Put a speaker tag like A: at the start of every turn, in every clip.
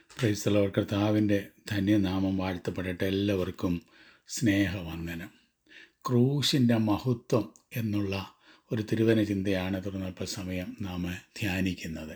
A: ക്രൈസ്തലോർ കർത്താവിൻ്റെ ധന്യനാമം വാഴ്ത്തപ്പെടട്ടെ എല്ലാവർക്കും സ്നേഹവന്ദനം ക്രൂശിൻ്റെ മഹത്വം എന്നുള്ള ഒരു തിരുവന ചിന്തയാണ് തുടർന്നൽപ്പസമയം നാം ധ്യാനിക്കുന്നത്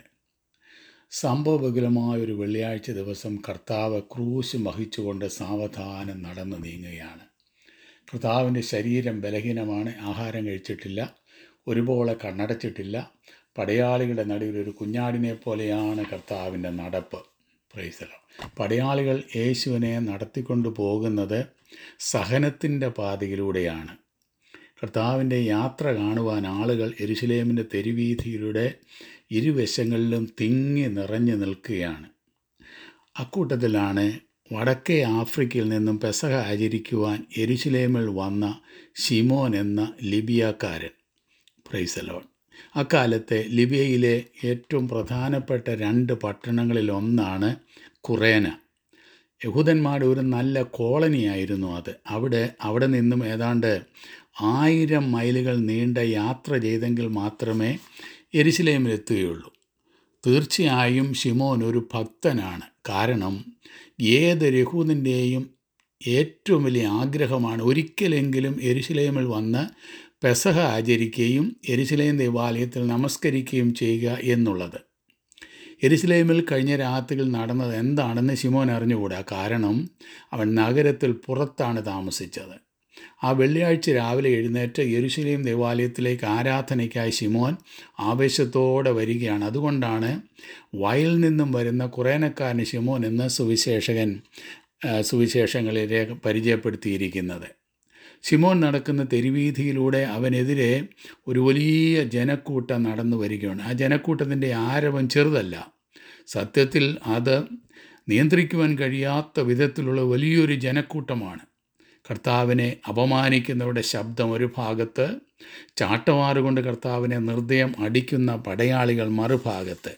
A: സംഭവബഹുലമായ ഒരു വെള്ളിയാഴ്ച ദിവസം കർത്താവ് ക്രൂശ് വഹിച്ചുകൊണ്ട് സാവധാനം നടന്നു നീങ്ങുകയാണ് കർത്താവിൻ്റെ ശരീരം ബലഹീനമാണ് ആഹാരം കഴിച്ചിട്ടില്ല ഒരുപോലെ കണ്ണടച്ചിട്ടില്ല പടയാളികളുടെ നടുവിൽ ഒരു കുഞ്ഞാടിനെ പോലെയാണ് കർത്താവിൻ്റെ നടപ്പ് പ്രൈസലോ പടയാളികൾ യേശുവിനെ നടത്തിക്കൊണ്ടു പോകുന്നത് സഹനത്തിൻ്റെ പാതയിലൂടെയാണ് കർത്താവിൻ്റെ യാത്ര കാണുവാൻ ആളുകൾ എരുശലേമിൻ്റെ തെരുവീഥിയിലൂടെ ഇരുവശങ്ങളിലും തിങ്ങി നിറഞ്ഞു നിൽക്കുകയാണ് അക്കൂട്ടത്തിലാണ് വടക്കേ ആഫ്രിക്കയിൽ നിന്നും പെസഹ ആചരിക്കുവാൻ എരുശലേമിൽ വന്ന ഷിമോൻ എന്ന ലിബിയക്കാരൻ പ്രൈസലോൺ അക്കാലത്തെ ലിബിയയിലെ ഏറ്റവും പ്രധാനപ്പെട്ട രണ്ട് പട്ടണങ്ങളിൽ ഒന്നാണ് കുറേന യഹൂദന്മാരുടെ ഒരു നല്ല കോളനിയായിരുന്നു അത് അവിടെ അവിടെ നിന്നും ഏതാണ്ട് ആയിരം മൈലുകൾ നീണ്ട യാത്ര ചെയ്തെങ്കിൽ മാത്രമേ എരിശിലേമിലെത്തുകയുള്ളൂ തീർച്ചയായും ഷിമോൻ ഒരു ഭക്തനാണ് കാരണം ഏത് രഹൂദിൻ്റെയും ഏറ്റവും വലിയ ആഗ്രഹമാണ് ഒരിക്കലെങ്കിലും എരുശലേമിൽ വന്ന് പെസഹ ആചരിക്കുകയും എരുശലേം ദേവാലയത്തിൽ നമസ്കരിക്കുകയും ചെയ്യുക എന്നുള്ളത് എരുസലേമിൽ കഴിഞ്ഞ രാത്രിയിൽ നടന്നത് എന്താണെന്ന് ശിമോൻ അറിഞ്ഞുകൂടാ കാരണം അവൻ നഗരത്തിൽ പുറത്താണ് താമസിച്ചത് ആ വെള്ളിയാഴ്ച രാവിലെ എഴുന്നേറ്റ് യെരുശലേം ദേവാലയത്തിലേക്ക് ആരാധനയ്ക്കായി ശിമോൻ ആവേശത്തോടെ വരികയാണ് അതുകൊണ്ടാണ് വയലിൽ നിന്നും വരുന്ന കുറേനക്കാരന് ശിമോൻ എന്ന് സുവിശേഷകൻ സുവിശേഷങ്ങളിൽ രേഖ പരിചയപ്പെടുത്തിയിരിക്കുന്നത് ശിമോൻ നടക്കുന്ന തെരുവീതിയിലൂടെ അവനെതിരെ ഒരു വലിയ ജനക്കൂട്ടം നടന്നു വരികയാണ് ആ ജനക്കൂട്ടത്തിൻ്റെ ആരവം ചെറുതല്ല സത്യത്തിൽ അത് നിയന്ത്രിക്കുവാൻ കഴിയാത്ത വിധത്തിലുള്ള വലിയൊരു ജനക്കൂട്ടമാണ് കർത്താവിനെ അപമാനിക്കുന്നവരുടെ ശബ്ദം ഒരു ഭാഗത്ത് ചാട്ടമാറുകൊണ്ട് കർത്താവിനെ നിർദ്ദയം അടിക്കുന്ന പടയാളികൾ മറുഭാഗത്ത്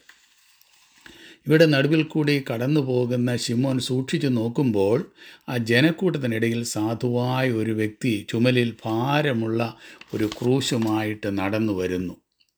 A: ഇവിടെ നടുവിൽ കൂടി കടന്നു പോകുന്ന ശിമോൻ സൂക്ഷിച്ചു നോക്കുമ്പോൾ ആ ജനക്കൂട്ടത്തിനിടയിൽ സാധുവായ ഒരു വ്യക്തി ചുമലിൽ ഭാരമുള്ള ഒരു ക്രൂശുമായിട്ട് നടന്നു വരുന്നു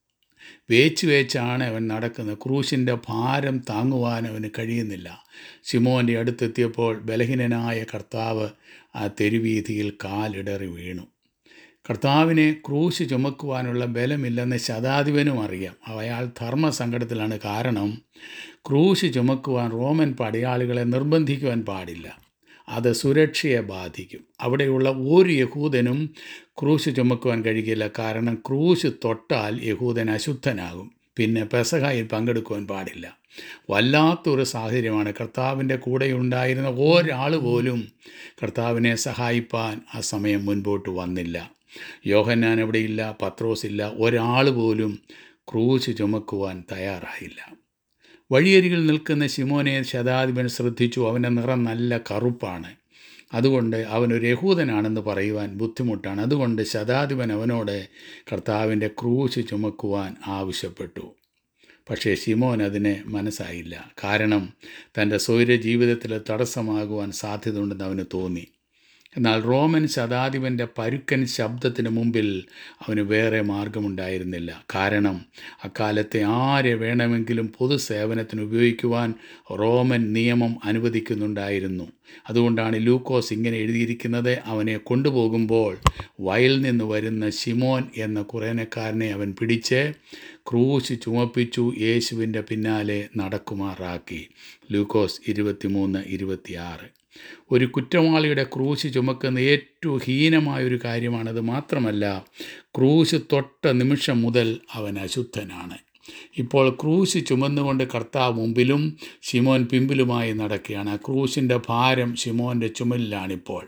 A: വേച്ച് വേച്ചാണ് അവൻ നടക്കുന്നത് ക്രൂശിൻ്റെ ഭാരം താങ്ങുവാൻ അവന് കഴിയുന്നില്ല ശിമോൻ്റെ അടുത്തെത്തിയപ്പോൾ ബലഹീനനായ കർത്താവ് ആ തെരുവീതിയിൽ കാലിടറി വീണു കർത്താവിനെ ക്രൂശ് ചുമക്കുവാനുള്ള ബലമില്ലെന്ന് ശതാധിപനും അറിയാം അയാൾ ധർമ്മസങ്കടത്തിലാണ് കാരണം ക്രൂശ് ചുമക്കുവാൻ റോമൻ പടയാളികളെ നിർബന്ധിക്കുവാൻ പാടില്ല അത് സുരക്ഷയെ ബാധിക്കും അവിടെയുള്ള ഒരു യഹൂദനും ക്രൂശ് ചുമക്കുവാൻ കഴിയില്ല കാരണം ക്രൂശ് തൊട്ടാൽ യഹൂദൻ അശുദ്ധനാകും പിന്നെ പെസഹായിൽ പങ്കെടുക്കുവാൻ പാടില്ല വല്ലാത്തൊരു സാഹചര്യമാണ് കർത്താവിൻ്റെ കൂടെ ഉണ്ടായിരുന്ന ഒരാൾ പോലും കർത്താവിനെ സഹായിപ്പാൻ ആ സമയം മുൻപോട്ട് വന്നില്ല യോഹന്നാൻ എവിടെയില്ല പത്രോസില്ല ഒരാൾ പോലും ക്രൂശ് ചുമക്കുവാൻ തയ്യാറായില്ല വഴിയരികിൽ നിൽക്കുന്ന ശിമോനെ ശതാധിപൻ ശ്രദ്ധിച്ചു അവൻ്റെ നിറം നല്ല കറുപ്പാണ് അതുകൊണ്ട് അവനൊരു യഹൂദനാണെന്ന് പറയുവാൻ ബുദ്ധിമുട്ടാണ് അതുകൊണ്ട് ശതാധിപൻ അവനോട് കർത്താവിൻ്റെ ക്രൂശ് ചുമക്കുവാൻ ആവശ്യപ്പെട്ടു പക്ഷേ ശിമോൻ അതിന് മനസ്സായില്ല കാരണം തൻ്റെ സ്വൈര ജീവിതത്തിൽ തടസ്സമാകുവാൻ സാധ്യതയുണ്ടെന്ന് അവന് തോന്നി എന്നാൽ റോമൻ ശതാധിപൻ്റെ പരുക്കൻ ശബ്ദത്തിന് മുമ്പിൽ അവന് വേറെ മാർഗമുണ്ടായിരുന്നില്ല കാരണം അക്കാലത്തെ ആരെ വേണമെങ്കിലും പൊതുസേവനത്തിന് ഉപയോഗിക്കുവാൻ റോമൻ നിയമം അനുവദിക്കുന്നുണ്ടായിരുന്നു അതുകൊണ്ടാണ് ലൂക്കോസ് ഇങ്ങനെ എഴുതിയിരിക്കുന്നത് അവനെ കൊണ്ടുപോകുമ്പോൾ വയൽ നിന്ന് വരുന്ന ശിമോൻ എന്ന കുറേനക്കാരനെ അവൻ പിടിച്ച് ക്രൂശ് ചുമപ്പിച്ചു യേശുവിൻ്റെ പിന്നാലെ നടക്കുമാറാക്കി ലൂക്കോസ് ഇരുപത്തിമൂന്ന് ഇരുപത്തിയാറ് ഒരു കുറ്റവാളിയുടെ ക്രൂശ് ചുമക്കുന്ന ഏറ്റവും ഹീനമായൊരു കാര്യമാണത് മാത്രമല്ല ക്രൂശ് തൊട്ട നിമിഷം മുതൽ അവൻ അശുദ്ധനാണ് ഇപ്പോൾ ക്രൂശ് ചുമന്നുകൊണ്ട് കർത്താവ് മുമ്പിലും ഷിമോൻ പിമ്പിലുമായി നടക്കുകയാണ് ആ ക്രൂശിൻ്റെ ഭാരം ഷിമോൻ്റെ ചുമലിലാണിപ്പോൾ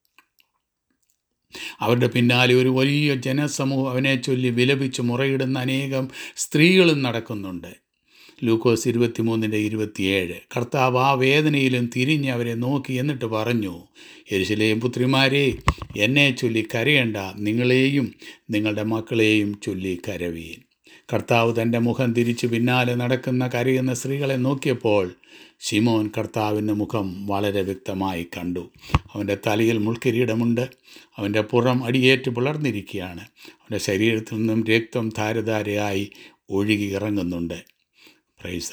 A: അവരുടെ പിന്നാലെ ഒരു വലിയ ജനസമൂഹം അവനെ ചൊല്ലി വിലപിച്ച് മുറയിടുന്ന അനേകം സ്ത്രീകളും നടക്കുന്നുണ്ട് ലൂക്കോസ് ഇരുപത്തിമൂന്നിൻ്റെ ഇരുപത്തിയേഴ് കർത്താവ് ആ വേദനയിലും തിരിഞ്ഞ് അവരെ നോക്കി എന്നിട്ട് പറഞ്ഞു യെരുശലേം പുത്രിമാരെ എന്നെ ചൊല്ലി കരയണ്ട നിങ്ങളെയും നിങ്ങളുടെ മക്കളെയും ചൊല്ലി കരവീൻ കർത്താവ് തൻ്റെ മുഖം തിരിച്ചു പിന്നാലെ നടക്കുന്ന കരയുന്ന സ്ത്രീകളെ നോക്കിയപ്പോൾ ശിമോൻ കർത്താവിൻ്റെ മുഖം വളരെ വ്യക്തമായി കണ്ടു അവൻ്റെ തലയിൽ മുൾക്കിരീടമുണ്ട് അവൻ്റെ പുറം അടിയേറ്റ് പിളർന്നിരിക്കുകയാണ് അവൻ്റെ ശരീരത്തിൽ നിന്നും രക്തം ധാരധാരയായി ഒഴുകി ഇറങ്ങുന്നുണ്ട് പ്രൈസ് ദ ലോഡ്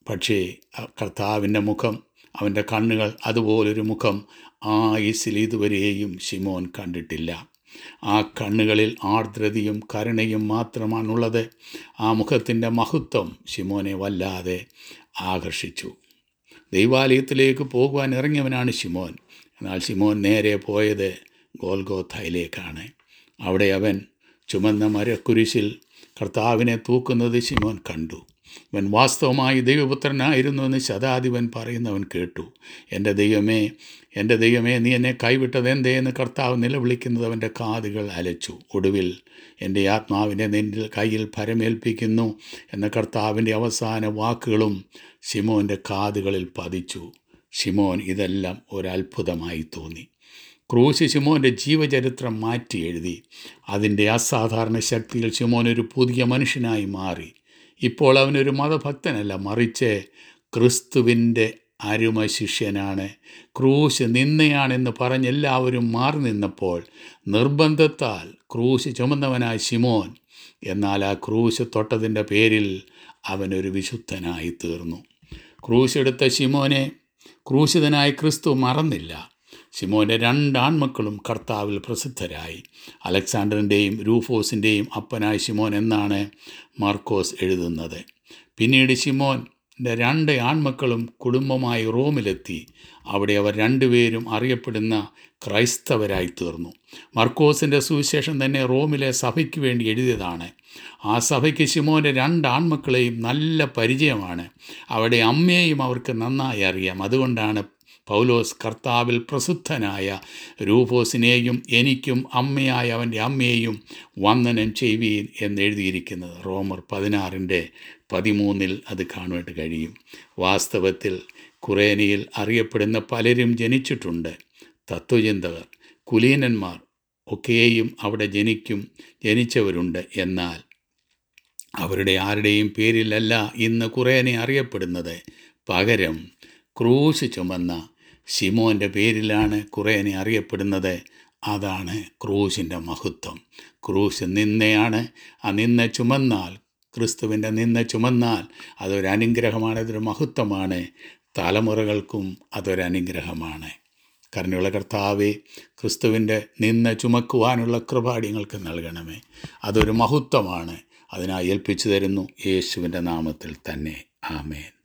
A: പക്ഷേ ആ കർത്താവിൻ്റെ മുഖം അവൻ്റെ കണ്ണുകൾ അതുപോലൊരു മുഖം ആയുസിൽ ഇതുവരെയും ശിമോൻ കണ്ടിട്ടില്ല ആ കണ്ണുകളിൽ ആർദ്രതയും കരുണയും മാത്രമാണുള്ളത് ആ മുഖത്തിൻ്റെ മഹത്വം ശിമോനെ വല്ലാതെ ആകർഷിച്ചു ദൈവാലയത്തിലേക്ക് പോകുവാൻ ഇറങ്ങിയവനാണ് ശിമോൻ എന്നാൽ ശിമോൻ നേരെ പോയത് ഗോൽഗോത്തയിലേക്കാണ് അവിടെ അവൻ ചുമന്ന മരക്കുരിശിൽ കർത്താവിനെ തൂക്കുന്നത് ശിമോൻ കണ്ടു അവൻ വാസ്തവമായി ദൈവപുത്രനായിരുന്നു എന്ന് ശതാധിപൻ പറയുന്നവൻ കേട്ടു എൻ്റെ ദൈവമേ എൻ്റെ ദൈവമേ നീ എന്നെ കൈവിട്ടത് എന്തേ എന്ന് കർത്താവ് നിലവിളിക്കുന്നത് അവൻ്റെ കാതുകൾ അലച്ചു ഒടുവിൽ എൻ്റെ ആത്മാവിനെ നിൻ്റെ കയ്യിൽ ഭരമേൽപ്പിക്കുന്നു എന്ന കർത്താവിൻ്റെ അവസാന വാക്കുകളും ശിമോൻ്റെ കാതുകളിൽ പതിച്ചു ശിമോൻ ഇതെല്ലാം ഒരത്ഭുതമായി തോന്നി ക്രൂശ് ശിമോൻ്റെ ജീവചരിത്രം മാറ്റി എഴുതി അതിൻ്റെ അസാധാരണ ശക്തിയിൽ ശിമോൻ ഒരു പുതിയ മനുഷ്യനായി മാറി ഇപ്പോൾ അവനൊരു മതഭക്തനല്ല മറിച്ച് ക്രിസ്തുവിൻ്റെ അരുമ ശിഷ്യനാണ് ക്രൂശ് നിന്നയാണെന്ന് പറഞ്ഞ് എല്ലാവരും മാറി നിന്നപ്പോൾ നിർബന്ധത്താൽ ക്രൂശ് ചുമന്നവനായ ശിമോൻ എന്നാൽ ആ ക്രൂശ് തൊട്ടതിൻ്റെ പേരിൽ അവനൊരു വിശുദ്ധനായി തീർന്നു ക്രൂശ് എടുത്ത ശിമോനെ ക്രൂശിതനായ ക്രിസ്തു മറന്നില്ല ശിമോൻ്റെ രണ്ട് ആൺമക്കളും കർത്താവിൽ പ്രസിദ്ധരായി അലക്സാണ്ടറിൻ്റെയും രൂഫോസിൻ്റെയും അപ്പനായ ശിമോൻ എന്നാണ് മാർക്കോസ് എഴുതുന്നത് പിന്നീട് ശിമോൻ്റെ രണ്ട് ആൺമക്കളും കുടുംബമായി റോമിലെത്തി അവിടെ അവർ രണ്ടുപേരും അറിയപ്പെടുന്ന ക്രൈസ്തവരായി തീർന്നു മർക്കോസിൻ്റെ സുവിശേഷം തന്നെ റോമിലെ സഭയ്ക്ക് വേണ്ടി എഴുതിയതാണ് ആ സഭയ്ക്ക് ശിമോൻ്റെ രണ്ട് ആൺമക്കളെയും നല്ല പരിചയമാണ് അവിടെ അമ്മയെയും അവർക്ക് നന്നായി അറിയാം അതുകൊണ്ടാണ് പൗലോസ് കർത്താവിൽ പ്രസിദ്ധനായ രൂപോസിനെയും എനിക്കും അമ്മയായ അവൻ്റെ അമ്മയെയും വന്ദനം ചെയ്യുവീൻ എന്നെഴുതിയിരിക്കുന്നത് റോമർ പതിനാറിൻ്റെ പതിമൂന്നിൽ അത് കാണുവാനായിട്ട് കഴിയും വാസ്തവത്തിൽ കുറേനിയിൽ അറിയപ്പെടുന്ന പലരും ജനിച്ചിട്ടുണ്ട് തത്വചിന്തകർ കുലീനന്മാർ ഒക്കെയും അവിടെ ജനിക്കും ജനിച്ചവരുണ്ട് എന്നാൽ അവരുടെ ആരുടെയും പേരിലല്ല ഇന്ന് കുറേനെ അറിയപ്പെടുന്നത് പകരം ക്രൂശ് ചുമന്ന ശിമോൻ്റെ പേരിലാണ് കുറേനെ അറിയപ്പെടുന്നത് അതാണ് ക്രൂശിൻ്റെ മഹത്വം ക്രൂശ് നിന്നയാണ് ആ നിന്ന ചുമന്നാൽ ക്രിസ്തുവിൻ്റെ നിന്ന ചുമന്നാൽ അതൊരു അനുഗ്രഹമാണ് അതൊരു മഹത്വമാണ് തലമുറകൾക്കും അതൊരു അനുഗ്രഹമാണ് കരുണയുള്ള കർത്താവെ ക്രിസ്തുവിൻ്റെ നിന്ന ചുമക്കുവാനുള്ള കൃപാടിങ്ങൾക്ക് നൽകണമേ അതൊരു മഹത്വമാണ് അതിനായി ഏൽപ്പിച്ചു തരുന്നു യേശുവിൻ്റെ നാമത്തിൽ തന്നെ ആമേൻ